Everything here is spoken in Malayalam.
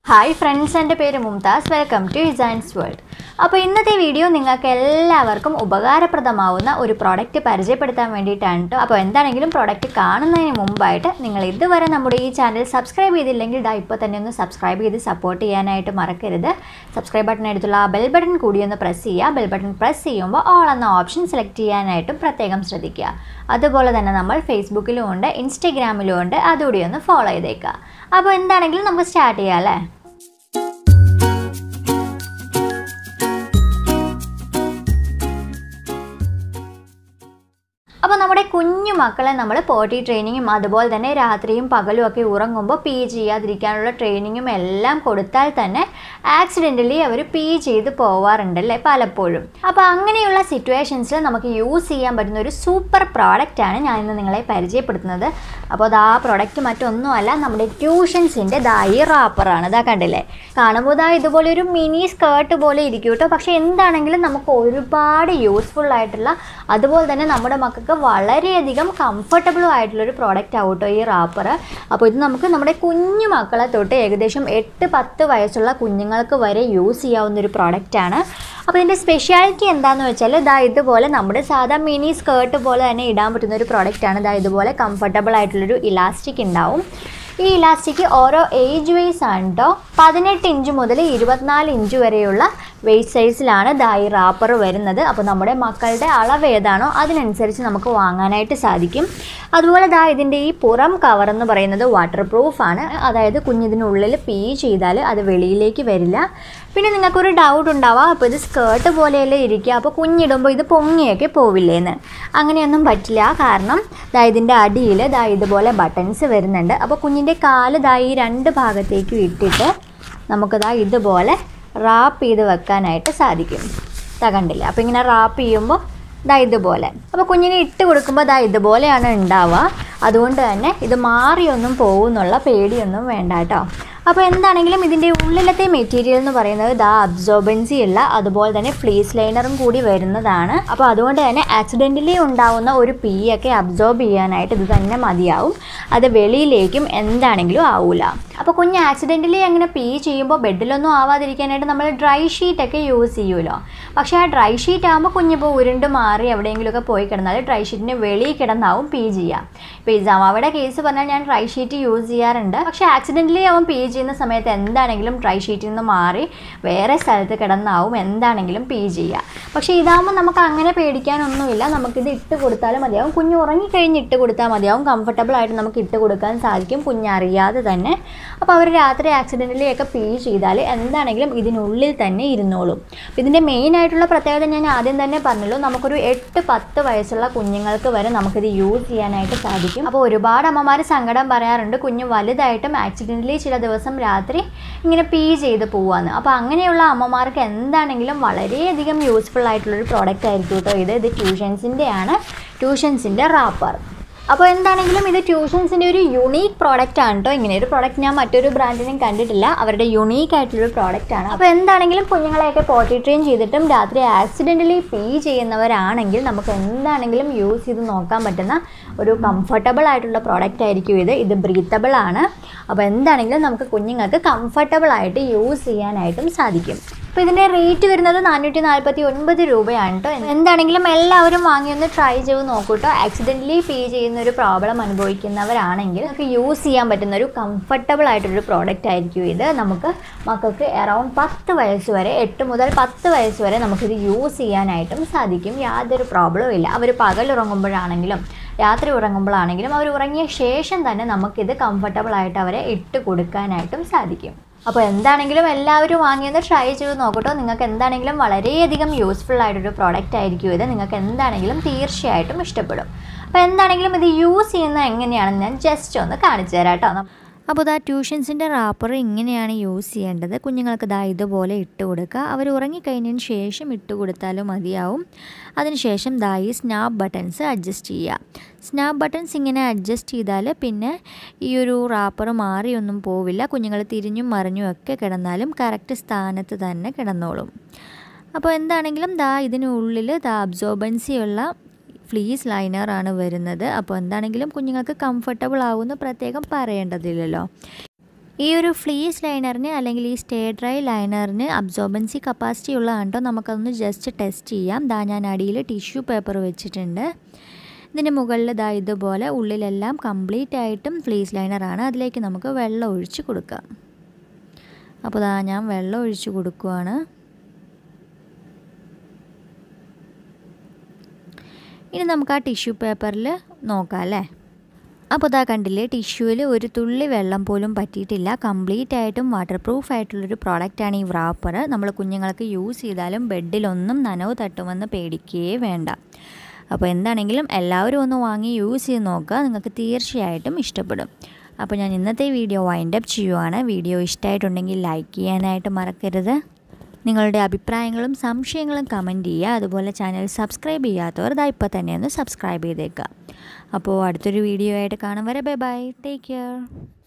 ഹായ് ഫ്രണ്ട്സ് എൻ്റെ പേര് Mumtaz welcome to designs world അപ്പോൾ ഇന്നത്തെ വീഡിയോ നിങ്ങൾക്ക് എല്ലാവർക്കും ഉപകാരപ്രദമാവുന്ന ഒരു പ്രോഡക്റ്റ് പരിചയപ്പെടുത്താൻ വേണ്ടിയിട്ടാണ് കേട്ടോ അപ്പോൾ എന്താണെങ്കിലും പ്രോഡക്റ്റ് കാണുന്നതിന് മുമ്പായിട്ട് നിങ്ങൾ ഇതുവരെ നമ്മുടെ ഈ ചാനൽ സബ്സ്ക്രൈബ് ചെയ്തില്ലെങ്കിൽ ഇതാ ഇപ്പോൾ തന്നെ ഒന്ന് സബ്സ്ക്രൈബ് ചെയ്ത് സപ്പോർട്ട് ചെയ്യാനായിട്ട് മറക്കരുത് സബ്സ്ക്രൈബ് ബട്ടൺ എടുത്തുള്ള ആ ബെൽ ബട്ടൺ കൂടി ഒന്ന് പ്രസ് ചെയ്യുക ബെൽ ബട്ടൺ പ്രസ് ചെയ്യുമ്പോൾ ഓൾ എന്ന ഓപ്ഷൻ സെലക്ട് ചെയ്യാനായിട്ടും പ്രത്യേകം ശ്രദ്ധിക്കുക അതുപോലെ തന്നെ നമ്മൾ ഫേസ്ബുക്കിലും ഉണ്ട് ഇൻസ്റ്റഗ്രാമിലും ഉണ്ട് അതുകൂടി ഒന്ന് ഫോളോ ചെയ്തേക്കുക അപ്പോൾ എന്താണെങ്കിലും നമുക്ക് സ്റ്റാർട്ട് ചെയ്യാം അല്ലേ അപ്പോൾ നമ്മുടെ കുഞ്ഞു മക്കളെ നമ്മൾ പോട്ടി ട്രെയിനിങ്ങും അതുപോലെ തന്നെ രാത്രിയും പകലും ഒക്കെ ഉറങ്ങുമ്പോൾ പീ ചെയ്യാതിരിക്കാനുള്ള ട്രെയിനിങ്ങും എല്ലാം കൊടുത്താൽ തന്നെ ആക്സിഡൻ്റലി അവർ പീ ചെയ്ത് പോവാറുണ്ടല്ലേ പലപ്പോഴും അപ്പോൾ അങ്ങനെയുള്ള സിറ്റുവേഷൻസിൽ നമുക്ക് യൂസ് ചെയ്യാൻ പറ്റുന്ന ഒരു സൂപ്പർ പ്രോഡക്റ്റാണ് ഞാൻ ഇന്ന് നിങ്ങളെ പരിചയപ്പെടുത്തുന്നത് അപ്പോൾ അത് ആ പ്രോഡക്റ്റ് മറ്റൊന്നുമല്ല നമ്മുടെ ട്യൂഷൻസിൻ്റെ ദായി റാപ്പറാണ് ഇതാ കണ്ടില്ലേ കാണുമ്പോൾ ഇതാ ഇതുപോലെ ഒരു മിനി സ്കേർട്ട് പോലെ ഇരിക്കും കേട്ടോ പക്ഷേ എന്താണെങ്കിലും നമുക്ക് ഒരുപാട് യൂസ്ഫുൾ ആയിട്ടുള്ള അതുപോലെ തന്നെ നമ്മുടെ മക്കൾക്ക് വളരെയധികം കംഫർട്ടബിളും ആയിട്ടുള്ളൊരു പ്രോഡക്റ്റ് ആവും കേട്ടോ ഈ റാപ്പർ അപ്പോൾ ഇത് നമുക്ക് നമ്മുടെ കുഞ്ഞു മക്കളെ തൊട്ട് ഏകദേശം എട്ട് പത്ത് വയസ്സുള്ള കുഞ്ഞുങ്ങൾക്ക് വരെ യൂസ് ചെയ്യാവുന്ന ഒരു പ്രോഡക്റ്റാണ് അപ്പോൾ ഇതിൻ്റെ സ്പെഷ്യാലിറ്റി എന്താണെന്ന് വെച്ചാൽ ഇതാ ഇതുപോലെ നമ്മുടെ സാധാ മിനി സ്കേർട്ട് പോലെ തന്നെ ഇടാൻ പറ്റുന്ന ഒരു പ്രോഡക്റ്റാണ് ഇതാ ഇതുപോലെ കംഫർട്ടബിൾ ആയിട്ടുള്ളൊരു ഇലാസ്റ്റിക് ഉണ്ടാവും ഈ ഇലാസ്റ്റിക് ഓരോ ഏജ് വൈസ് ആണ് കേട്ടോ പതിനെട്ട് ഇഞ്ച് മുതൽ ഇരുപത്തിനാല് ഇഞ്ച് വരെയുള്ള വെയ്റ്റ് സൈസിലാണ് ദാ ഈ റാപ്പർ വരുന്നത് അപ്പോൾ നമ്മുടെ മക്കളുടെ അളവ് ഏതാണോ അതിനനുസരിച്ച് നമുക്ക് വാങ്ങാനായിട്ട് സാധിക്കും അതുപോലെ ദാ ഇതിൻ്റെ ഈ പുറം കവർ എന്ന് പറയുന്നത് വാട്ടർ പ്രൂഫാണ് അതായത് കുഞ്ഞിതിനുള്ളിൽ പീ ചെയ്താൽ അത് വെളിയിലേക്ക് വരില്ല പിന്നെ നിങ്ങൾക്കൊരു ഡൗട്ട് ഉണ്ടാവാം അപ്പോൾ ഇത് സ്കേർട്ട് പോലെയല്ലേ ഇരിക്കുക അപ്പോൾ കുഞ്ഞിടുമ്പോൾ ഇത് പൊങ്ങിയൊക്കെ പോവില്ലേന്ന് അങ്ങനെയൊന്നും പറ്റില്ല കാരണം ദാ ഇതിൻ്റെ അടിയിൽ ദാ ഇതുപോലെ ബട്ടൺസ് വരുന്നുണ്ട് അപ്പോൾ കുഞ്ഞിൻ്റെ കാല് ദാ ഈ രണ്ട് ഭാഗത്തേക്കും ഇട്ടിട്ട് നമുക്കിതാ ഇതുപോലെ റാപ്പ് ചെയ്ത് വെക്കാനായിട്ട് സാധിക്കും ദാ കണ്ടില്ല അപ്പോൾ ഇങ്ങനെ റാപ്പ് ചെയ്യുമ്പോൾ ദാ ഇതുപോലെ അപ്പോൾ കുഞ്ഞിനെ ഇട്ട് കൊടുക്കുമ്പോൾ ദാ ഇതുപോലെയാണ് ഉണ്ടാവുക അതുകൊണ്ട് തന്നെ ഇത് മാറിയൊന്നും പോകുന്നുള്ള പേടിയൊന്നും വേണ്ട കേട്ടോ അപ്പോൾ എന്താണെങ്കിലും ഇതിൻ്റെ ഉള്ളിലത്തെ മെറ്റീരിയൽ എന്ന് പറയുന്നത് ദാ അബ്സോർബൻസി ഉള്ള അതുപോലെ തന്നെ ഫ്ലീസ് ലൈനറും കൂടി വരുന്നതാണ് അപ്പോൾ അതുകൊണ്ട് തന്നെ ആക്സിഡൻ്റലി ഉണ്ടാവുന്ന ഒരു പീ ഒക്കെ അബ്സോർബ് ചെയ്യാനായിട്ട് ഇത് തന്നെ മതിയാവും അത് വെളിയിലേക്കും എന്താണെങ്കിലും ആവില്ല അപ്പോൾ കുഞ്ഞ് ആക്സിഡൻ്റലി അങ്ങനെ പീ ചെയ്യുമ്പോൾ ബെഡിലൊന്നും ആവാതിരിക്കാനായിട്ട് നമ്മൾ ഡ്രൈ ഷീറ്റൊക്കെ യൂസ് ചെയ്യുമല്ലോ പക്ഷേ ആ ഡ്രൈ ഷീറ്റ് ആകുമ്പോൾ കുഞ്ഞിപ്പോൾ ഉരുണ്ട് മാറി എവിടെയെങ്കിലുമൊക്കെ പോയി കിടന്നാൽ ഡ്രൈ ഷീറ്റിന് വെളിയിൽ കിടന്നാവും പീ ചെയ്യുക ഇപ്പോൾ ഈ ജമാവയുടെ കേസ് പറഞ്ഞാൽ ഞാൻ ഡ്രൈ ഷീറ്റ് യൂസ് ചെയ്യാറുണ്ട് പക്ഷേ ആക്സിഡൻ്റലി അവൻ പീ ചെയ്യുന്ന സമയത്ത് എന്താണെങ്കിലും ഡ്രൈ ഷീറ്റിൽ നിന്ന് മാറി വേറെ സ്ഥലത്ത് കിടന്നാവും എന്താണെങ്കിലും പീ ചെയ്യുക പക്ഷേ ഇതാകുമ്പോൾ നമുക്ക് അങ്ങനെ പേടിക്കാനൊന്നുമില്ല നമുക്കിത് ഇട്ട് കൊടുത്താലും മതിയാവും കുഞ്ഞ് ഉറങ്ങിക്കഴിഞ്ഞ് ഇട്ട് കൊടുത്താൽ മതിയാവും കംഫർട്ടബിൾ ആയിട്ട് നമുക്ക് ഇട്ട് കൊടുക്കാൻ സാധിക്കും കുഞ്ഞറിയാതെ തന്നെ അപ്പോൾ അവർ രാത്രി ആക്സിഡൻ്റലി ഒക്കെ പീ ചെയ്താൽ എന്താണെങ്കിലും ഇതിനുള്ളിൽ തന്നെ ഇരുന്നോളും അപ്പോൾ ഇതിൻ്റെ മെയിൻ ആയിട്ടുള്ള പ്രത്യേകത ഞാൻ ആദ്യം തന്നെ പറഞ്ഞല്ലോ നമുക്കൊരു എട്ട് പത്ത് വയസ്സുള്ള കുഞ്ഞുങ്ങൾക്ക് വരെ നമുക്കിത് യൂസ് ചെയ്യാനായിട്ട് സാധിക്കും അപ്പോൾ ഒരുപാട് അമ്മമാർ സങ്കടം പറയാറുണ്ട് കുഞ്ഞ് വലുതായിട്ടും ആക്സിഡൻ്റലി ചില ദിവസം രാത്രി ഇങ്ങനെ പീ ചെയ്ത് പോവാന്ന് അപ്പോൾ അങ്ങനെയുള്ള അമ്മമാർക്ക് എന്താണെങ്കിലും വളരെയധികം യൂസ്ഫുൾ ആയിട്ടുള്ളൊരു പ്രോഡക്റ്റ് ആയിരിക്കും കേട്ടോ ഇത് ഇത് ട്യൂഷൻസിൻ്റെ ആണ് ട്യൂഷൻസിൻ്റെ റാപ്പർ അപ്പോൾ എന്താണെങ്കിലും ഇത് ട്യൂഷൻസിൻ്റെ ഒരു യുണീക്ക് പ്രോഡക്റ്റ് ആണ് കേട്ടോ ഇങ്ങനെ ഒരു പ്രോഡക്റ്റ് ഞാൻ മറ്റൊരു ബ്രാൻഡിനും കണ്ടിട്ടില്ല അവരുടെ യുണീക്ക് ആയിട്ടുള്ളൊരു പ്രോഡക്റ്റ് ആണ് അപ്പോൾ എന്താണെങ്കിലും കുഞ്ഞുങ്ങളെയൊക്കെ പോട്ടി ട്രെയിൻ ചെയ്തിട്ടും രാത്രി ആക്സിഡൻ്റലി പേ ചെയ്യുന്നവരാണെങ്കിൽ നമുക്ക് എന്താണെങ്കിലും യൂസ് ചെയ്ത് നോക്കാൻ പറ്റുന്ന ഒരു കംഫർട്ടബിൾ ആയിട്ടുള്ള പ്രോഡക്റ്റ് ആയിരിക്കും ഇത് ഇത് ബ്രീത്തബിൾ ആണ് അപ്പോൾ എന്താണെങ്കിലും നമുക്ക് കുഞ്ഞുങ്ങൾക്ക് കംഫർട്ടബിൾ ആയിട്ട് യൂസ് ചെയ്യാനായിട്ടും സാധിക്കും അപ്പോൾ ഇതിൻ്റെ റേറ്റ് വരുന്നത് നാനൂറ്റി നാൽപ്പത്തി ഒൻപത് രൂപയാണ് കേട്ടോ എന്താണെങ്കിലും എല്ലാവരും വാങ്ങി ഒന്ന് ട്രൈ ചെയ്ത് നോക്കൂ കേട്ടോ ആക്സിഡൻ്റലി പേ ചെയ്യുന്ന ഒരു പ്രോബ്ലം അനുഭവിക്കുന്നവരാണെങ്കിൽ നമുക്ക് യൂസ് ചെയ്യാൻ പറ്റുന്ന ഒരു കംഫർട്ടബിൾ ആയിട്ടൊരു പ്രോഡക്റ്റ് ആയിരിക്കും ഇത് നമുക്ക് മക്കൾക്ക് അറൗണ്ട് പത്ത് വയസ്സ് വരെ എട്ട് മുതൽ പത്ത് വയസ്സ് വരെ നമുക്കിത് യൂസ് ചെയ്യാനായിട്ടും സാധിക്കും യാതൊരു പ്രോബ്ലവും ഇല്ല അവർ പകൽ ഉറങ്ങുമ്പോഴാണെങ്കിലും രാത്രി ഉറങ്ങുമ്പോഴാണെങ്കിലും അവർ ഉറങ്ങിയ ശേഷം തന്നെ നമുക്കിത് കംഫർട്ടബിൾ ആയിട്ട് അവരെ ഇട്ട് കൊടുക്കാനായിട്ടും സാധിക്കും അപ്പോൾ എന്താണെങ്കിലും എല്ലാവരും വാങ്ങിയൊന്ന് ട്രൈ ചെയ്ത് നോക്കട്ടോ നിങ്ങൾക്ക് എന്താണെങ്കിലും വളരെയധികം യൂസ്ഫുൾ ആയിട്ടൊരു പ്രോഡക്റ്റ് ആയിരിക്കും ഇത് നിങ്ങൾക്ക് എന്താണെങ്കിലും തീർച്ചയായിട്ടും ഇഷ്ടപ്പെടും അപ്പോൾ എന്താണെങ്കിലും ഇത് യൂസ് ചെയ്യുന്നത് എങ്ങനെയാണെന്ന് ഞാൻ ജസ്റ്റ് ഒന്ന് കാണിച്ചു തരാം കേട്ടോ അപ്പോൾ ഇതാ ട്യൂഷൻസിൻ്റെ റാപ്പർ ഇങ്ങനെയാണ് യൂസ് ചെയ്യേണ്ടത് കുഞ്ഞുങ്ങൾക്ക് ഇതാ ഇതുപോലെ ഇട്ട് കൊടുക്കുക അവർ ഉറങ്ങിക്കഴിഞ്ഞതിന് ശേഷം ഇട്ട് കൊടുത്താലും മതിയാവും അതിനുശേഷം ദാ ഈ സ്നാപ്പ് ബട്ടൺസ് അഡ്ജസ്റ്റ് ചെയ്യുക സ്നാപ്പ് ബട്ടൺസ് ഇങ്ങനെ അഡ്ജസ്റ്റ് ചെയ്താൽ പിന്നെ ഈ ഒരു റാപ്പർ മാറിയൊന്നും പോവില്ല കുഞ്ഞുങ്ങൾ തിരിഞ്ഞും മറിഞ്ഞും ഒക്കെ കിടന്നാലും കറക്റ്റ് സ്ഥാനത്ത് തന്നെ കിടന്നോളും അപ്പോൾ എന്താണെങ്കിലും ദാ ഇതിനുള്ളിൽ ദാ അബ്സോർബൻസി ഉള്ള ഫ്ലീസ് ലൈനറാണ് വരുന്നത് അപ്പോൾ എന്താണെങ്കിലും കുഞ്ഞുങ്ങൾക്ക് കംഫർട്ടബിൾ ആവുമെന്ന് പ്രത്യേകം പറയേണ്ടതില്ലല്ലോ ഈ ഒരു ഫ്ലീസ് ലൈനറിന് അല്ലെങ്കിൽ ഈ സ്റ്റേ ഡ്രൈ ലൈനറിന് അബ്സോർബൻസി കപ്പാസിറ്റി ഉള്ളതാണ് കേട്ടോ നമുക്കതൊന്ന് ജസ്റ്റ് ടെസ്റ്റ് ചെയ്യാം ദാ ഞാൻ അടിയിൽ ടിഷ്യൂ പേപ്പർ വെച്ചിട്ടുണ്ട് ഇതിൻ്റെ മുകളിൽ ദാ ഇതുപോലെ ഉള്ളിലെല്ലാം കംപ്ലീറ്റ് ആയിട്ടും ഫ്ലീസ് ലൈനറാണ് അതിലേക്ക് നമുക്ക് വെള്ളം ഒഴിച്ച് കൊടുക്കാം അപ്പോൾ ദാ ഞാൻ വെള്ളം ഒഴിച്ച് കൊടുക്കുവാണ് ഇനി നമുക്ക് ആ ടിഷ്യൂ പേപ്പറിൽ നോക്കാം അല്ലേ അപ്പോൾ ഇതാ കണ്ടില്ലേ ടിഷ്യൂവിൽ ഒരു തുള്ളി വെള്ളം പോലും പറ്റിയിട്ടില്ല കംപ്ലീറ്റ് ആയിട്ടും വാട്ടർ പ്രൂഫ് ആയിട്ടുള്ളൊരു പ്രോഡക്റ്റാണ് ഈ വ്രാപ്പർ നമ്മൾ കുഞ്ഞുങ്ങൾക്ക് യൂസ് ചെയ്താലും ബെഡിലൊന്നും നനവ് തട്ടുമെന്ന് പേടിക്കുകയേ വേണ്ട അപ്പോൾ എന്താണെങ്കിലും എല്ലാവരും ഒന്ന് വാങ്ങി യൂസ് ചെയ്ത് നോക്കുക നിങ്ങൾക്ക് തീർച്ചയായിട്ടും ഇഷ്ടപ്പെടും അപ്പോൾ ഞാൻ ഇന്നത്തെ വീഡിയോ വൈൻഡപ്പ് ചെയ്യുവാണ് വീഡിയോ ഇഷ്ടമായിട്ടുണ്ടെങ്കിൽ ലൈക്ക് ചെയ്യാനായിട്ട് മറക്കരുത് നിങ്ങളുടെ അഭിപ്രായങ്ങളും സംശയങ്ങളും കമൻറ്റ് ചെയ്യുക അതുപോലെ ചാനൽ സബ്സ്ക്രൈബ് ചെയ്യാത്തവർ ഇതാ ഇപ്പോൾ തന്നെ ഒന്ന് സബ്സ്ക്രൈബ് ചെയ്തേക്കുക അപ്പോൾ അടുത്തൊരു വീഡിയോ ആയിട്ട് കാണും വരെ ബൈ ബൈ ടേക്ക് കെയർ